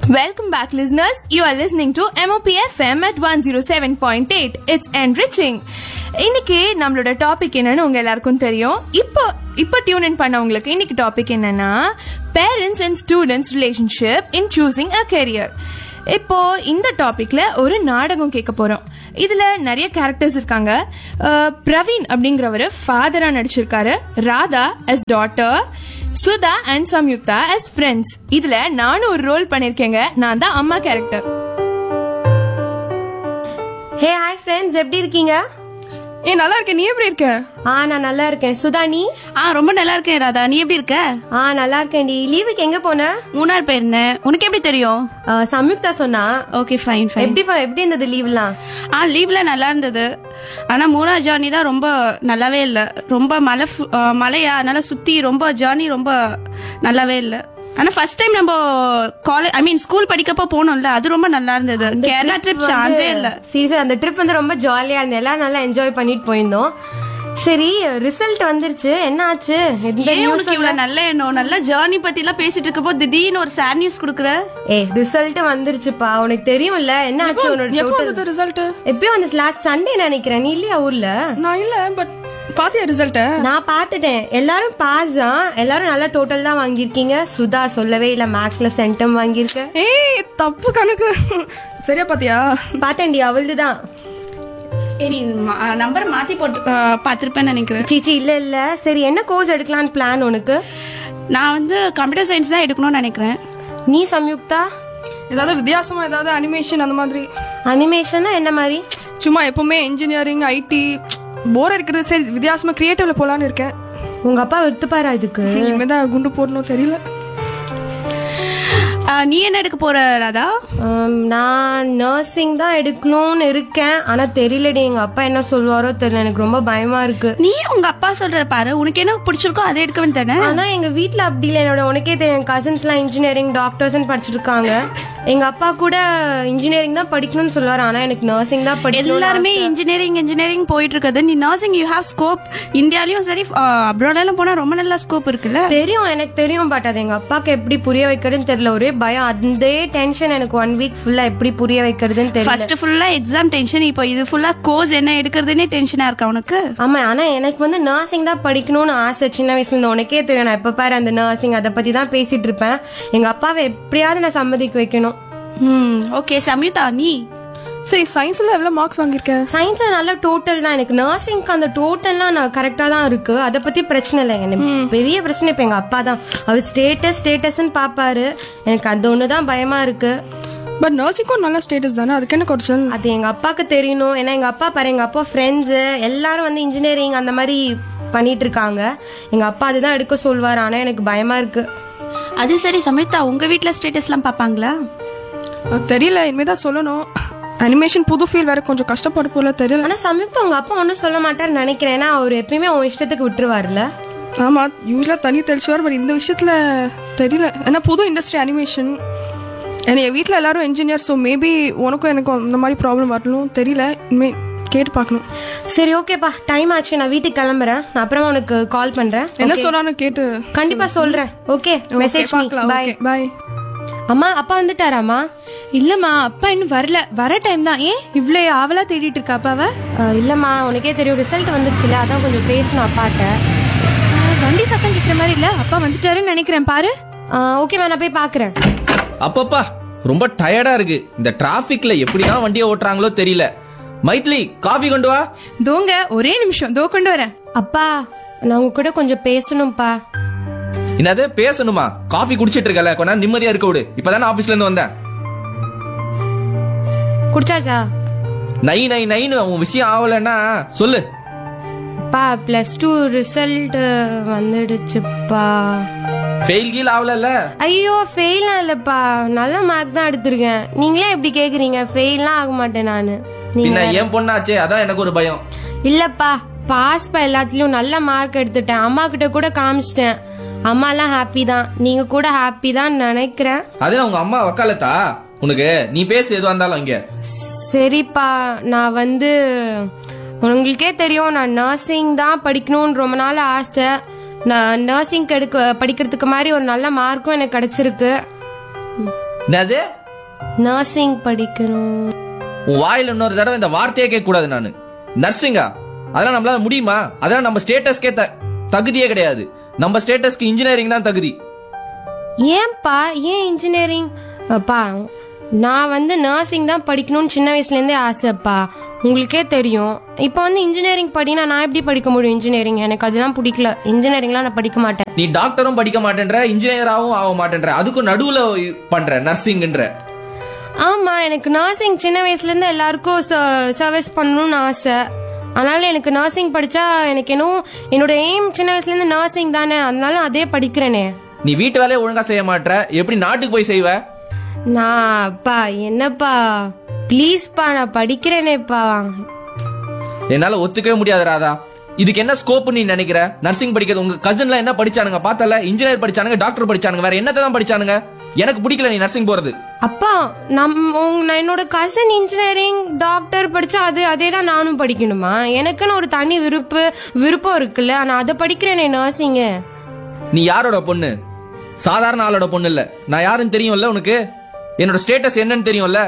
Welcome back, listeners. You are listening to MOPFM at 107.8. It's enriching. இன்னைக்கு நம்மளோட topic என்னன்னு உங்க எல்லாருக்கும் தெரியும் இப்போ இப்போ டியூன் இன் பண்ணவங்களுக்கு இன்னைக்கு டாபிக் என்னன்னா parents and students relationship in choosing a career இப்போ இந்த டாபிக்ல ஒரு நாடகம் கேட்க போறோம் இதுல நிறைய கேரக்டர்ஸ் இருக்காங்க அஹ், பிரவீன் அப்படிங்கிறவரு ஃபாதரா நடிச்சிருக்காரு Radha as daughter Sudha and Samyuktha as friends இதுல நானும் ஒரு ரோல் பண்ணிருக்கேங்க நான் தான் அம்மா கேரக்டர் ஹே ஹாய் ஃப்ரெண்ட்ஸ் எப்படி இருக்கீங்க ஏ நல்லா இருக்கேன் நீ எப்படி இருக்க ஆ நான் நல்லா இருக்கேன் சுதா நீ ஆ ரொம்ப நல்லா இருக்கேன் ராதா நீ எப்படி இருக்க ஆ நல்லா இருக்கேன்டி லீவுக்கு எங்க போன மூணார் போயிருந்தேன் உனக்கு எப்படி தெரியும் ஆ, சம்யுக்தா சொன்னா ஓகே ஃபைன் ஃபைன் எப்படி பா- எப்படி இருந்தது லீவ்லாம் ஆ லீவ்ல நல்லா இருந்தது ஆனா மூணார் ஜேர்னி தான் ரொம்ப நல்லாவே இல்ல ரொம்ப மலை ஃபு- ஆ, மலையா அதனால சுத்தி ரொம்ப ஜேர்னி ரொம்ப நல்லாவே இல்ல ஆனா ஃபர்ஸ்ட் டைம் நம்ம காலேஜ் ஐ மீன் ஸ்கூல் படிக்கப்போ போனோம்ல அது ரொம்ப நல்லா இருந்தது கேரளா ட்ரிப் சான்ஸே இல்ல சீரியஸா அந்த ட்ரிப் வந்து ரொம்ப ஜாலியா இருந்தது எல்லாம் நல்லா என்ஜாய் பண்ணிட்டு போயிருந்தோம் சரி ரிசல்ட் வந்துருச்சு என்ன ஆச்சு எந்த ஏன் news உனக்கு இவ்வளவு நல்ல எண்ணம் நல்ல ஜேர்னி பத்தி எல்லாம் பேசிட்டு இருக்கப்போ திடீர்னு ஒரு சேட் நியூஸ் குடுக்குற ஏ ரிசல்ட் வந்துருச்சுப்பா உனக்கு தெரியும்ல என்ன ஆச்சு உன்னோட total- ரிசல்ட் எப்பயும் அந்த லாஸ்ட் சண்டே நினைக்கிறேன் நீ இல்லையா ஊர்ல நான் இல்ல பட் பாத்தியா ரிசல்ட்ட நான் பார்த்துட்டேன் எல்லாரும் பாஸ் தான் எல்லாரும் நல்ல டோட்டல் தான் வாங்கியிருக்கீங்க சுதா சொல்லவே இல்ல மேக்ஸ்ல சென்டம் வாங்கியிருக்க ஏய் தப்பு கணக்கு சரியா பாத்தியா பார்த்தேன்டி அவள்து தான் ஏய், நீ நம்பர் மாத்தி போட்டு ஆ, பாத்திருப்பேன்னு நினைக்கிறேன் சீச்சி இல்ல இல்ல சரி என்ன கோர்ஸ் எடுக்கலாம்னு பிளான் உனக்கு நான் வந்து கம்ப்யூட்டர் சயின்ஸ் தான் எடுக்கணும்னு நினைக்கிறேன் நீ சம்யுக்தா ஏதாவது வித்தியாசமா ஏதாவது அனிமேஷன் அந்த மாதிரி அனிமேஷனா என்ன மாதிரி சும்மா எப்பவுமே இன்ஜினியரிங் ஐடி போர் அடிக்கிறது சரி வித்தியாசமா கிரியேட்டிவ்ல போலான்னு இருக்கேன் உங்க அப்பா விருத்துப்பாரா இதுக்கு இனிமேதான் குண்டு போடணும் தெரியல ஆ, நீ என்ன எடுக்க போற ராதா ஆம், நான் நர்சிங் தான் எடுக்கணும்னு இருக்கேன் ஆனா தெரியலடி எங்க அப்பா என்ன சொல்லுவாரோ தெரியல எனக்கு ரொம்ப பயமா இருக்கு நீ உங்க அப்பா சொல்றத பாரு உனக்கு என்ன பிடிச்சிருக்கோ அதை எடுக்க வேண்டியதானே ஆனா எங்க வீட்ல அப்படி இல்லை என்னோட உனக்கே தெரியும் கசின்ஸ் எல்லாம் இன்ஜினியரிங் டாக்டர்ஸ் படிச்சிட்டு இருக்காங்க எங்க அப்பா கூட இன்ஜினியரிங் தான் படிக்கணும்னு சொல்லுவாரு ஆனா எனக்கு நர்சிங் தான் படிக்கணும் எல்லாருமே இன்ஜினியரிங் இன்ஜினியரிங் போயிட்டு இருக்குது நீ நர்சிங் யூ ஹேவ் ஸ்கோப் இந்தியாலயும் சரி அப்ராட்லாம் போனா ரொம்ப நல்ல ஸ்கோப் இருக்குல்ல தெரியும் எனக்கு தெரியும் பட் அது எங்க அப்பாக்கு எப்படி புரிய வைக்கிறதுன்னு தெரியல ஒரே பயம் அந்த டென்ஷன் எனக்கு ஒன் வீக் ஃபுல்லா எப்படி புரிய வைக்கிறதுன்னு தெரியல ஃபர்ஸ்ட் ஃபுல்லா எக்ஸாம் டென்ஷன் இப்போ இது ஃபுல்லா கோர்ஸ் என்ன எடுக்கிறதுனே டென்ஷனா இருக்கா உனக்கு ஆமா ஆனா எனக்கு வந்து நர்சிங் தான் படிக்கணும்னு ஆசை சின்ன வயசுல இருந்து உனக்கே தெரியும் நான் எப்ப பாரு அந்த நர்சிங் அதை பத்தி தான் பேசிட்டு இருப்பேன் எங்க அப்பாவை எப்படியாவது நான் சம்மதிக்க வைக்கணும் ம் ஓகே சம்யுதா நீ சரி சயின்ஸ்ல எவ்வளவு மார்க்ஸ் வாங்கியிருக்க சயின்ஸ்ல நல்ல டோட்டல் தான் எனக்கு நர்சிங்க்கு அந்த டோட்டல்லாம் நான் கரெக்டா தான் இருக்கு அதை பத்தி பிரச்சனை இல்லை எனக்கு பெரிய பிரச்சனை இப்ப எங்க அப்பா தான் அவர் ஸ்டேட்டஸ் ஸ்டேட்டஸ்ன்னு பாப்பாரு எனக்கு அது ஒண்ணுதான் பயமா இருக்கு பட் நர்சிங்கும் நல்ல ஸ்டேட்டஸ் தானே அதுக்கு என்ன குறைச்சல் அது எங்க அப்பாக்கு தெரியணும் ஏன்னா எங்க அப்பா பாரு எங்க அப்பா ஃப்ரெண்ட்ஸ் எல்லாரும் வந்து இன்ஜினியரிங் அந்த மாதிரி பண்ணிட்டு இருக்காங்க எங்க அப்பா அதுதான் எடுக்க சொல்வாரு ஆனா எனக்கு பயமா இருக்கு அது சரி சம்யுக்தா உங்க வீட்ல ஸ்டேட்டஸ்லாம் பாப்பாங்களா அது தெரியல இனிமேதான் சொல்லணும் அனிமேஷன் புது ஃபீல் வேற கொஞ்சம் கஷ்டப்பட போல தெரியல ஆனா சமயத்து உங்க அப்பா ஒன்னும் சொல்ல மாட்டாருன்னு நினைக்கிறேன் ஏன்னா அவர் எப்பயுமே உன் இஷ்டத்துக்கு விட்டுருவாருல ஆமா யூஸ்வலா தனி தெளிச்சுவார் பட் இந்த விஷயத்துல தெரியல ஏன்னா புது இண்டஸ்ட்ரி அனிமேஷன் ஏன்னா என் வீட்டில் எல்லாரும் இன்ஜினியர் ஸோ மேபி உனக்கும் எனக்கும் அந்த மாதிரி ப்ராப்ளம் வரணும் தெரியல இனிமே கேட்டு பார்க்கணும் சரி ஓகேப்பா டைம் ஆச்சு நான் வீட்டுக்கு கிளம்புறேன் நான் அப்புறமா உனக்கு கால் பண்றேன் என்ன சொன்னான்னு கேட்டு கண்டிப்பா சொல்றேன் ஓகே மெசேஜ் பார்க்கலாம் பாய் ஓகே பாய் அம்மா அப்பா வந்துட்டாராமா இல்லம்மா அப்பா இன்னும் வரல வர டைம் தான் ஏன் இவ்ளோ ஆவலா தேடிட்டு இருக்கா அப்பாவ அஹ், இல்லம்மா உனக்கே தெரியும் ரிசல்ட் வந்துருச்சுல அதான் கொஞ்சம் பேசணும் அப்பாட்ட வண்டி சத்தம் கேட்கிற மாதிரி இல்ல அப்பா வந்துட்டாருன்னு நினைக்கிறேன் பாரு ஓகேம்மா நான் போய் பாக்குறேன் அப்பப்பா ரொம்ப டயர்டா இருக்கு இந்த டிராபிக்ல எப்படிதான் வண்டியை ஓட்டுறாங்களோ தெரியல மைத்லி காஃபி கொண்டு வா தோங்க ஒரே நிமிஷம் தோ கொண்டு வரேன் அப்பா நான் உங்க கூட கொஞ்சம் பேசணும்ப்பா என்னது பேசணுமா காஃபி குடிச்சிட்டு இருக்கல கொஞ்ச நேரம் நிம்மதியா இருக்க விடு இப்பதானே ஆபீஸ்ல இருந்து வந்தேன் குடிச்சாச்சா நை நை நைன்னு உன் விஷயம் ஆகலன்னா சொல்லு அப்பா பிளஸ் டூ ரிசல்ட் வந்துடுச்சுப்பா ஃபெயில் கீழ் ஆகலல்ல ஐயோ ஃபெயிலாம் இல்லப்பா நல்ல மார்க் தான் எடுத்திருக்கேன் நீங்களே எப்படி கேக்குறீங்க ஃபெயிலாம் ஆக மாட்டேன் நானு நீங்க பின்ன ஏன் பொண்ணாச்சே அதான் எனக்கு ஒரு பயம் இல்லப்பா பாஸ் பா எல்லாத்துலயும் நல்ல மார்க் எடுத்துட்டேன் அம்மா கிட்ட கூட காமிச்சிட்டேன் அம்மா எல்லாம் ஹாப்பி தான் நீங்க கூட ஹாப்பி தான் நினைக்கிறேன் அதே உங்க அம்மா வக்காலத்தா உனக்கு நீ பேசு எதுவா இருந்தாலும் இங்க சரிப்பா நான் வந்து உங்களுக்கே தெரியும் நான் நர்சிங் தான் படிக்கணும்னு ரொம்ப நாள் ஆசை நான் நர்சிங் எடுக்க படிக்கிறதுக்கு மாதிரி ஒரு நல்ல மார்க்கும் எனக்கு கிடைச்சிருக்கு என்னது நர்சிங் படிக்கணும் உன் வாயில இன்னொரு தடவை இந்த வார்த்தையே கேட்க கூடாது நானு நர்சிங்கா அதெல்லாம் நம்மளால முடியுமா அதெல்லாம் நம்ம ஸ்டேட்டஸ்க்கே த- தகுதியே கிடையாது நம்ம ஸ்டேட்டஸ்க்கு இன்ஜினியரிங் தான் தகுதி ஏன்பா ஏன் இன்ஜினியரிங் அப்பா நான் வந்து நர்சிங் தான் படிக்கணும்னு சின்ன வயசுலேருந்தே ஆசைப்பா உங்களுக்கே தெரியும் இப்போ வந்து இன்ஜினியரிங் படினா நான் எப்படி படிக்க முடியும் இன்ஜினியரிங் எனக்கு அதெல்லாம் பிடிக்கல இன்ஜினியரிங்லாம் நான் படிக்க மாட்டேன் நீ டாக்டரும் படிக்க மாட்டேன்ற இன்ஜினியராகவும் ஆக மாட்டேன்ற அதுக்கும் நடுவுல இ- பண்ற நர்சிங்ன்ற ஆமா எனக்கு நர்சிங் சின்ன வயசுல இருந்து எல்லாருக்கும் சர்வீஸ் பண்ணணும்னு ஆசை அதனால எனக்கு நர்சிங் படிச்சா எனக்கு என்னவோ என்னோட எய்ம் சின்ன வயசுல இருந்து நர்சிங் தானே அதனால அதே படிக்கிறேனே நீ வீட்டு வேலையை ஒழுங்கா செய்ய மாட்ற எப்படி நாட்டுக்கு போய் செய்வ நான் அப்பா என்னப்பா ப்ளீஸ்ப்பா நான் படிக்கிறேனேப்பா என்னால ஒத்துக்கவே முடியாது ராதா இதுக்கு என்ன ஸ்கோப் நீ நினைக்கிற நர்சிங் படிக்கிறது உங்க கசன்ல என்ன படிச்சானுங்க பார்த்தல இன்ஜினியர் படிச்சானுங்க டாக்டர் படிச்சானுங்க வேற என்னத்தை தான் படிச்சானுங்க எனக்கு பிடிக்கல நீ நர்சிங் போறது அப்பா நம் உங்க- நான் என்னோட கசன் இன்ஜினியரிங் டாக்டர் படிச்சா அது அதே தான் நானும் படிக்கணுமா எனக்குன்னு ஒரு தனி விருப்பு விருப்பம் இருக்குல்ல நான் அதை படிக்கிறேனே நர்சிங்க நீ யாரோட பொண்ணு சாதாரண ஆளோட பொண்ணு இல்ல நான் யாருன்னு தெரியும்ல உனக்கு என்னோட ஸ்டேட்டஸ் என்னன்னு தெரியும்ல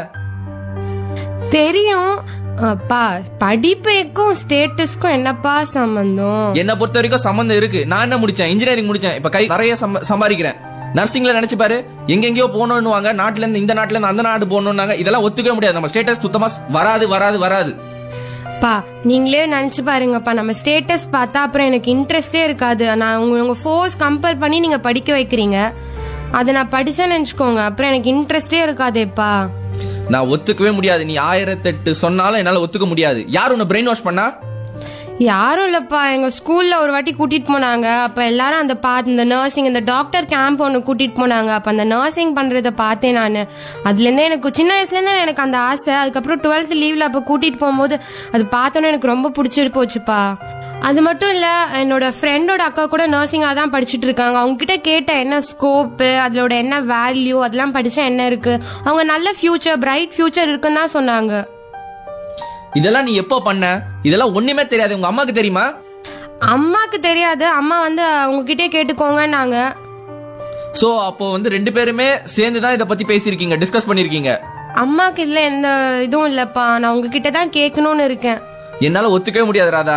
தெரியும் அப்பா படிப்புக்கும் ஸ்டேட்டஸ்க்கும் என்னப்பா சம்பந்தம் என்ன பொறுத்த வரைக்கும் சம்பந்தம் இருக்கு நான் என்ன முடிச்சேன் இன்ஜினியரிங் முடிச்சேன் இப்ப கை நிறைய சம்ப- சம்பாதிக்கிறேன் நர்சிங்ல நினைச்சு பாரு எங்கெங்கயோ போகணும்னு வாங்க நாட்டுல இருந்து இந்த நாட்டுல இருந்து அந்த நாடு போகணும்னாங்க இதெல்லாம் ஒத்துக்கவே முடியாது நம்ம ஸ்டேட்டஸ் சுத்தமா வராது வராது வராது பா நீங்களே நினைச்சு பாருங்கப்பா நம்ம ஸ்டேட்டஸ் பார்த்தா அப்புறம் எனக்கு இன்ட்ரெஸ்டே இருக்காது நான் உங்க உங்க ஃபோர்ஸ் கம்பல் பண்ணி நீங்க படிக்க வைக்கிறீங்க அதை நான் படிச்சேன்னு நினைச்சுக்கோங்க அப்புறம் எனக்கு இன்ட்ரெஸ்டே இருக்காதேப்பா நான் ஒத்துக்கவே முடியாது நீ ஆயிரத்தெட்டு சொன்னாலும் என்னால ஒத்துக்க முடியாது யார் உன்னை பிரெயின் வாஷ் பண்ணா யாரும் இல்லப்பா எங்க ஸ்கூல்ல ஒரு வாட்டி கூட்டிட்டு போனாங்க அப்ப எல்லாரும் அந்த பா இந்த நர்சிங் இந்த டாக்டர் கேம்ப் ஒன்று கூட்டிட்டு போனாங்க அப்ப அந்த நர்சிங் பண்றத பார்த்தேன் நான் அதுல இருந்தே எனக்கு சின்ன வயசுல இருந்தே எனக்கு அந்த ஆசை அதுக்கப்புறம் டுவெல்த் லீவ்ல அப்ப கூட்டிட்டு போகும்போது அது பார்த்தோன்னே எனக்கு ரொம்ப பிடிச்சிட்டு போச்சுப்பா அது மட்டும் இல்ல என்னோட ஃப்ரெண்டோட அக்கா கூட நர்சிங்காக தான் படிச்சுட்டு இருக்காங்க அவங்க கிட்ட கேட்டேன் என்ன ஸ்கோப்பு அதோட என்ன வேல்யூ அதெல்லாம் படிச்சா என்ன இருக்கு அவங்க நல்ல ஃபியூச்சர் பிரைட் ஃபியூச்சர் இருக்குன்னு தான் சொன்னாங்க இதெல்லாம் நீ எப்போ பண்ண இதெல்லாம் ஒண்ணுமே தெரியாது உங்க அம்மாக்கு தெரியுமா அம்மாக்கு தெரியாது அம்மா வந்து அவங்க கிட்டே கேட்டுக்கோங்கன்னாங்க சோ அப்போ வந்து ரெண்டு பேருமே சேர்ந்து தான் இதை பத்தி பேசியிருக்கீங்க டிஸ்கஸ் பண்ணிருக்கீங்க அம்மாக்கு இதுல எந்த இதுவும் இல்லப்பா நான் உங்ககிட்ட தான் கேட்கணும்னு இருக்கேன் என்னால ஒத்துக்கவே முடியாது ராதா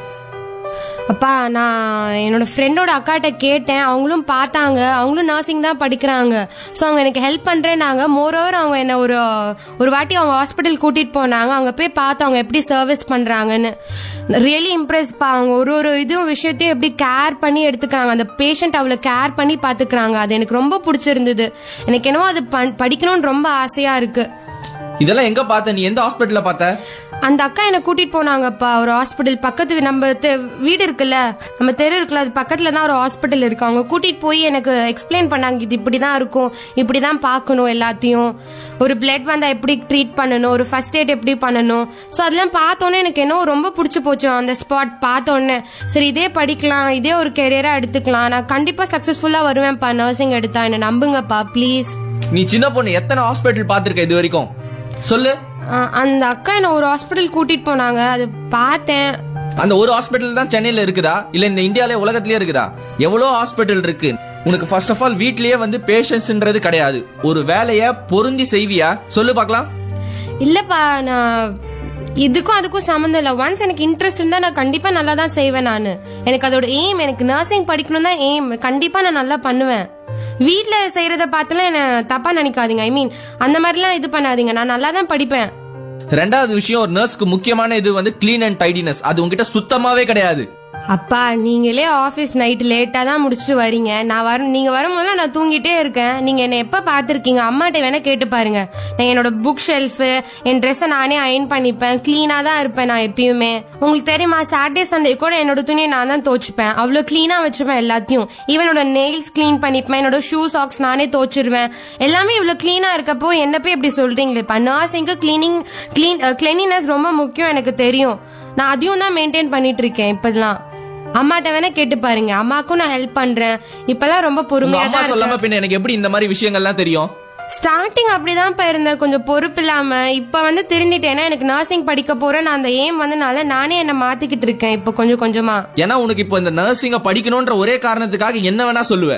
அப்பா நான் என்னோட ஃப்ரெண்டோட அக்காட்ட கேட்டேன் அவங்களும் பார்த்தாங்க அவங்களும் நர்சிங் தான் படிக்கிறாங்க ஸோ அவங்க எனக்கு ஹெல்ப் பண்றேன்னாங்க மோரோவர் அவங்க என்ன ஒரு ஒரு வாட்டி அவங்க ஹாஸ்பிட்டல் கூட்டிட்டு போனாங்க அவங்க போய் பார்த்து அவங்க எப்படி சர்வீஸ் பண்றாங்கன்னு ரியலி இம்ப்ரெஸ் பா அவங்க ஒரு ஒரு இதுவும் விஷயத்தையும் எப்படி கேர் பண்ணி எடுத்துக்கிறாங்க அந்த பேஷண்ட் அவ்வளோ கேர் பண்ணி பார்த்துக்கிறாங்க அது எனக்கு ரொம்ப பிடிச்சிருந்தது எனக்கு என்னவோ அது பண்- படிக்கணும்னு ரொம்ப ஆசையா இருக்கு இதெல்லாம் எங்க பார்த்த நீ எந்த ஹாஸ்பிட்டல்ல பார்த்த அந்த அக்கா என்ன கூட்டிட்டு போனாங்கப்பா ஒரு ஹாஸ்பிட்டல் பக்கத்து வீ- நம்ம தெ- வீடு இருக்குல்ல நம்ம தெரு இருக்குல்ல அது பக்கத்துல தான் ஒரு ஹாஸ்பிட்டல் இருக்கு அவங்க கூட்டிட்டு போய் எனக்கு எக்ஸ்பிளைன் பண்ணாங்க இது இப்படிதான் இருக்கும் இப்படிதான் பார்க்கணும் எல்லாத்தையும் ஒரு பிளட் வந்தா எப்படி ட்ரீட் பண்ணணும் ஒரு ஃபர்ஸ்ட் எய்ட் எப்படி பண்ணணும் ஸோ அதெல்லாம் பார்த்தோன்னே எனக்கு என்ன ரொம்ப பிடிச்சி போச்சு அந்த ஸ்பாட் பார்த்தோன்னே சரி இதே படிக்கலாம் இதே ஒரு கெரியரா எடுத்துக்கலாம் நான் கண்டிப்பா சக்சஸ்ஃபுல்லா வருவேன்ப்பா நர்சிங் எடுத்தா என்ன நம்புங்கப்பா ப்ளீஸ் நீ சின்ன பொண்ணு எத்தனை ஹாஸ்பிட்டல் பார்த்திருக்க இது வரைக்கும் சொல்லு அந்த அக்கா என்ன ஒரு ஹாஸ்பிட்டல் கூட்டிட்டு போனாங்க அது பார்த்தேன் அந்த ஒரு ஹாஸ்பிட்டல் தான் சென்னையில இருக்குதா இல்ல இந்த இந்தியாலே உலகத்திலேயே இருக்குதா எவ்வளவு ஹாஸ்பிட்டல் இருக்கு உனக்கு ஃபர்ஸ்ட் ஆஃப் ஆல் வீட்லயே வந்து பேஷன்ஸ்ன்றது கிடையாது ஒரு வேலைய பொருந்தி செய்வியா சொல்லு பார்க்கலாம் இல்லப்பா நான் இதுக்கும் அதுக்கும் சம்மந்தம் இல்லை ஒன்ஸ் எனக்கு இன்ட்ரெஸ்ட் இருந்தா நான் கண்டிப்பா நல்லா தான் செய்வேன் நான் எனக்கு அதோட எய்ம் எனக்கு நர்சிங் படிக்கணும் தான் எய்ம் கண்டிப்பா நான் நல்லா பண்ணுவேன் வீட்ல செய்யறத பார்த்துலாம் என்ன தப்பா நினைக்காதீங்க ஐ மீன் அந்த மாதிரிலாம் இது பண்ணாதீங்க நான் நல்லா தான் படிப்பேன் ரெண்டாவது விஷயம் ஒரு நர்ஸ்க்கு முக்கியமான இது வந்து க்ளீன் அண்ட் டைடினஸ் அது உங்ககிட்ட சுத்தமாவே கிடையாது அப்பா நீங்களே ஆபீஸ் நைட் லேட்டா தான் முடிச்சுட்டு வரீங்க நான் வரும் நீங்க வரும்போது நான் தூங்கிட்டே இருக்கேன் நீங்க என்ன எப்ப பாத்திருக்கீங்க அம்மாட்ட வேணா கேட்டு பாருங்க நான் என்னோட புக் ஷெல்ஃப் என் ட்ரெஸ்ஸை நானே அயன் பண்ணிப்பேன் கிளீனா தான் இருப்பேன் நான் எப்பயுமே உங்களுக்கு தெரியுமா சாட்டர்டே சண்டே கூட என்னோட துணியை நான் தான் துவச்சுப்பேன் அவ்வளவு கிளீனா வச்சிருப்பேன் எல்லாத்தையும் ஈவன் என்னோட நெயில்ஸ் க்ளீன் பண்ணிப்பேன் என்னோட ஷூ சாக்ஸ் நானே துவச்சிருவேன் எல்லாமே இவ்வளவு கிளீனா இருக்கப்போ என்ன போய் இப்படி சொல்றீங்களேப்பா நர்சிங்க்கு கிளீனிங் கிளீன் கிளீனினஸ் ரொம்ப முக்கியம் எனக்கு தெரியும் நான் அதையும் தான் மெயின்டைன் பண்ணிட்டு இருக்கேன் இப்பெல்லாம் அம்மாட்ட வேணா கேட்டு பாருங்க அம்மாக்கும் நான் ஹெல்ப் பண்றேன் இப்பெல்லாம் ரொம்ப உங்க பொறுமையா அம்மா தான் சொல்லாம பின்ன எனக்கு எப்படி இந்த மாதிரி விஷயங்கள்லாம் தெரியும் ஸ்டார்டிங் அப்படிதான் இருந்தேன் கொஞ்சம் பொறுப்பு இல்லாம இப்ப வந்து திருந்திட்டேன்னா எனக்கு நர்சிங் படிக்க போறேன் நான் அந்த ஏம் வந்தனால நானே என்ன மாத்திக்கிட்டு இருக்கேன் இப்ப கொஞ்சம் கொஞ்சமா ஏன்னா உனக்கு இப்போ இந்த நர்சிங்க படிக்கணும்ன்ற ஒரே காரணத்துக்காக என்ன வேணா சொல்லுவ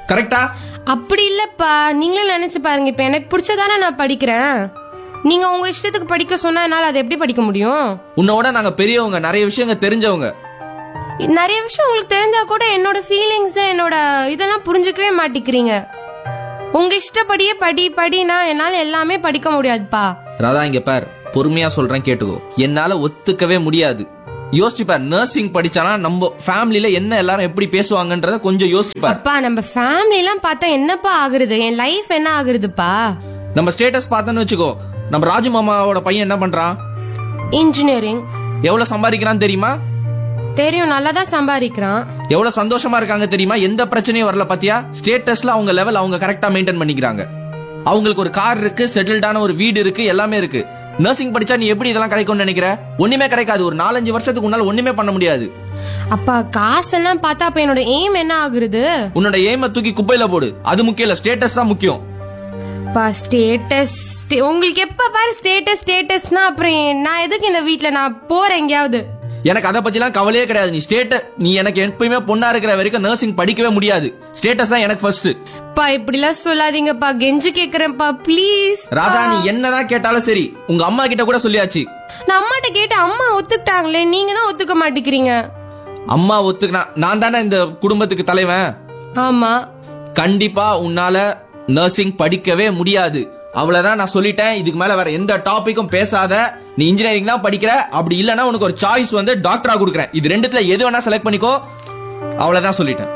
கரெக்டா அப்படி இல்லப்பா நீங்களும் நினைச்சு பாருங்க இப்ப எனக்கு பிடிச்சதானே நான் படிக்கிறேன் நீங்க உங்க இஷ்டத்துக்கு படிக்க சொன்னா என்னால அதை எப்படி படிக்க முடியும் உன்னோட நாங்க பெரியவங்க நிறைய விஷயங்க தெரிஞ்சவங்க நிறைய விஷயம் உங்களுக்கு தெரிஞ்சா கூட என்னோட ஃபீலிங்ஸ் என்னோட இதெல்லாம் புரிஞ்சுக்கவே மாட்டிக்கிறீங்க உங்க இஷ்டப்படியே படி படினா என்னால எல்லாமே படிக்க முடியாதுப்பா ராதா இங்க பார் பொறுமையா சொல்றேன் கேட்டுக்கோ என்னால ஒத்துக்கவே முடியாது யோசிச்சு பார் நர்சிங் படிச்சானா நம்ம ஃபேமிலில என்ன எல்லாரும் எப்படி பேசுவாங்கன்றத கொஞ்சம் யோசிச்சு பார் அப்பா நம்ம ஃபேமிலி எல்லாம் பார்த்தா என்னப்பா ஆகுறது என் லைஃப் என்ன ஆகுறதுப்பா நம்ம ஸ்டேட்டஸ் பார்த்தோன்னு வச்சுக்கோ நம்ம ராஜு மாமாவோட பையன் என்ன பண்றான் இன்ஜினியரிங் எவ்வளவு சம்பாதிக்கிறான் தெரியுமா தெரியும் நல்லா தான் சம்பாதிக்கிறான் எவ்வளவு சந்தோஷமா இருக்காங்க தெரியுமா எந்த பிரச்சனையும் வரல பாத்தியா ஸ்டேட்டஸ்ல அவங்க லெவல் அவங்க கரெக்டா மெயின்டைன் பண்ணிக்கிறாங்க அவங்களுக்கு ஒரு கார் இருக்கு செட்டில்டான ஒரு வீடு இருக்கு எல்லாமே இருக்கு நர்சிங் படிச்சா நீ எப்படி இதெல்லாம் கிடைக்கும்னு நினைக்கிற ஒண்ணுமே கிடைக்காது ஒரு நாலஞ்சு வருஷத்துக்கு முன்னால ஒண்ணுமே பண்ண முடியாது அப்பா காசெல்லாம் பார்த்தா அப்ப என்னோட எய்ம் என்ன ஆகுறது உன்னோட எய்ம தூக்கி குப்பையில போடு அது முக்கியம் இல்ல ஸ்டேட்டஸ் தான் முக்கியம் பா ஸ்டேட்டஸ் உங்களுக்கு எப்ப பாரு ஸ்டேட்டஸ் ஸ்டேட்டஸ்னா அப்புறம் ஏன் நான் எதுக்கு இந்த வீட்ல நான் போறேன் எங்கேயாவது எனக்கு அதை பத்திலாம் கவலையே கிடையாது நீ ஸ்டேட்ட நீ எனக்கு எப்பயுமே பொண்ணா இருக்கிற வரைக்கும் நர்சிங் படிக்கவே முடியாது ஸ்டேட்டஸ் தான் எனக்கு ஃபர்ஸ்ட் பா இப்படிலாம் சொல்லாதீங்கப்பா கெஞ்சு கேக்குறேன்ப்பா ப்ளீஸ் ராதா நீ என்னதான் கேட்டாலும் சரி உங்க அம்மா கிட்ட கூட சொல்லியாச்சு நான் அம்மாட்ட கேட்டேன் அம்மா ஒத்துக்கிட்டாங்களே நீங்க தான் ஒத்துக்க மாட்டேங்கிறீங்க அம்மா ஒத்துக்கினா நான் தானே இந்த குடும்பத்துக்கு தலைவன் ஆமா கண்டிப்பா உன்னால நர்சிங் படிக்கவே முடியாது அவ்வளவுதான் நான் சொல்லிட்டேன் இதுக்கு மேல வேற எந்த டாபிக்கும் பேசாத நீ இன்ஜினியரிங் தான் படிக்கிற அப்படி இல்லனா உனக்கு ஒரு சாய்ஸ் வந்து டாக்டரா கொடுக்குறேன் இது ரெண்டுத்துல எது வேணா செலக்ட் பண்ணிக்கோ அவ்வளவுதான் சொல்லிட்டேன்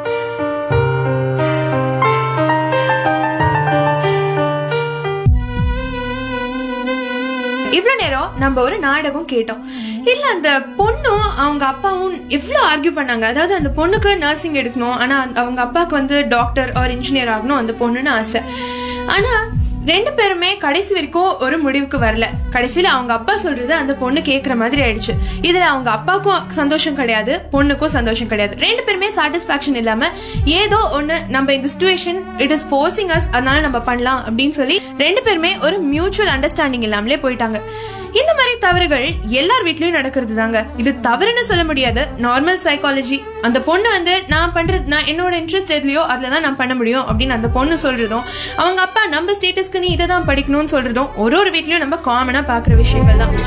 இவ்வளவு நேரம் நம்ம ஒரு நாடகம் கேட்டோம் இல்ல அந்த பொண்ணும் அவங்க அப்பாவும் எவ்வளவு ஆர்கியூ பண்ணாங்க அதாவது அந்த பொண்ணுக்கு நர்சிங் எடுக்கணும் ஆனா அந்த- அவங்க அப்பாவுக்கு வந்து டாக்டர் ஆர் இன்ஜினியர் ஆகணும் அந்த பொண்ணுன்னு ஆசை ஆனா ரெண்டு பேருமே கடைசி வரைக்கும் ஒரு முடிவுக்கு வரல கடைசியில அவங்க அப்பா சொல்றது அந்த பொண்ணு கேக்குற மாதிரி ஆயிடுச்சு இதுல அவங்க அப்பாவுக்கும் சந்தோஷம் கிடையாது பொண்ணுக்கும் சந்தோஷம் கிடையாது ரெண்டு பேருமே சாட்டிஸ்பாக்சன் இல்லாம ஏதோ ஒண்ணு நம்ம இந்த situation it is forcing us அதனால நம்ம பண்ணலாம் அப்படின்னு சொல்லி ரெண்டு பேருமே ஒரு மியூச்சுவல் அண்டர்ஸ்டாண்டிங் இல்லாமலே போயிட்டாங்க இந்த மாதிரி தவறுகள் எல்லார் வீட்லயும் நடக்கிறது தாங்க இது தவறுன்னு சொல்ல முடியாது நார்மல் சைக்காலஜி அந்த பொண்ணு வந்து நான் பண்றது நான் என்னோட இன்ட்ரெஸ்ட் எதுலயோ அதுல தான் நான் பண்ண முடியும் அப்படின்னு அந்த பொண்ணு சொல்றதும் அவங்க அப்பா நம்ம ஸ்டேட்டஸ்க்கு நீ இதை தான் படிக்கணும்னு சொல்றதும் ஒரு ஒரு வீட்லயும் நம்ம காமனா பாக்குற விஷயங்கள் தான்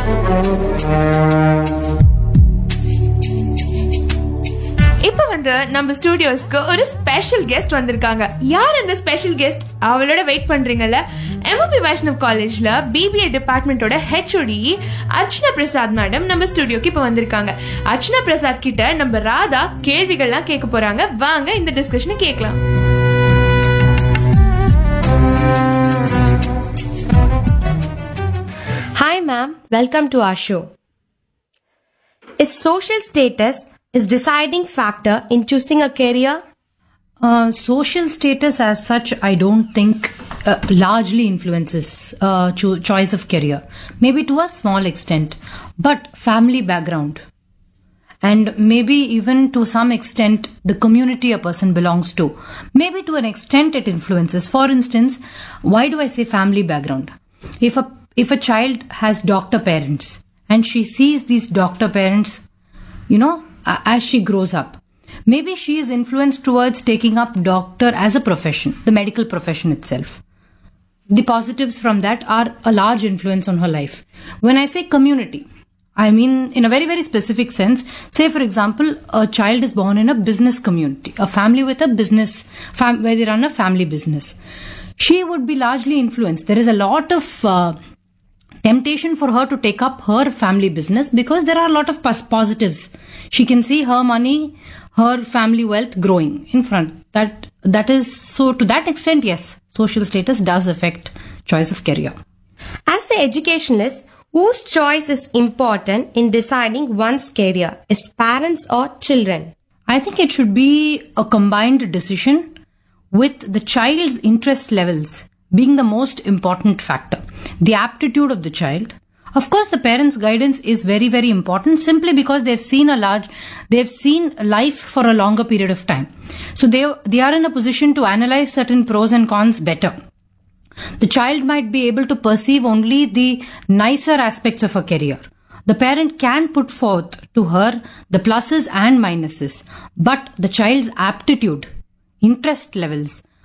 இப்ப வந்து நம்ம ஸ்டுடியோஸ்க்கு ஒரு ஸ்பெஷல் கெஸ்ட் வந்திருக்காங்க யார் இந்த ஸ்பெஷல் கெஸ்ட் அவளோட வெயிட் பண்றீங்கல்ல எம்ஓபி வைஷ்ணவ் காலேஜ்ல பிபிஏ டிபார்ட்மெண்டோட ஹெச்ஓடி அர்ச்சனா பிரசாத் மேடம் நம்ம ஸ்டுடியோக்கு இப்ப வந்திருக்காங்க அர்ச்சனா பிரசாத் கிட்ட நம்ம ராதா கேள்விகள்லாம் கேட்க போறாங்க வாங்க இந்த டிஸ்கஷனை கேட்கலாம் Hi ma'am, welcome to our show. Is social status is deciding factor in choosing a career? Uh, social status as such, I don't think uh, largely influences uh, cho- choice of career. Maybe to a small extent, but family background and maybe even to some extent the community a person belongs to. Maybe to an extent it influences. For instance, why do I say family background? If a if a child has doctor parents and she sees these doctor parents you know, a- as she grows up. Maybe she is influenced towards taking up doctor as a profession, the medical profession itself. The positives from that are a large influence on her life. When I say community, I mean in a very, very specific sense. Say, for example, a child is born in a business community, a family with a business, fam- where they run a family business. She would be largely influenced. There is a lot of uh, temptation for her to take up her family business because there are a lot of pos- positives she can see her money her family wealth growing in front that that is so to that extent yes social status does affect choice of career As the educationalist, whose choice is important in deciding one's career? Is parents or children? i think it should be a combined decision with the child's interest levels being the most important factor the aptitude of the child of course the parents guidance is very very important simply because they've seen a large they've seen life for a longer period of time so they they are in a position to analyze certain pros and cons better the child might be able to perceive only the nicer aspects of a career. The parent can put forth to her the pluses and minuses, but the child's aptitude, interest levels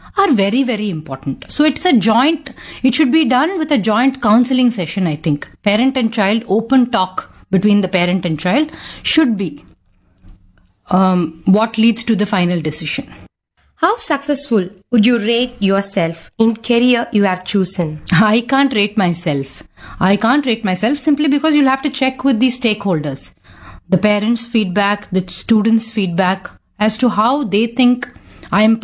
are very, very important. So it's a joint, it should be done with a joint counseling session, I think. Parent and child, open talk between the parent and child should be um, what leads to the final decision. How successful would you rate yourself in career you have chosen? I can't rate myself. I can't rate myself simply because you'll have to check with the stakeholders, the parents' feedback, the students' feedback as to how they think I am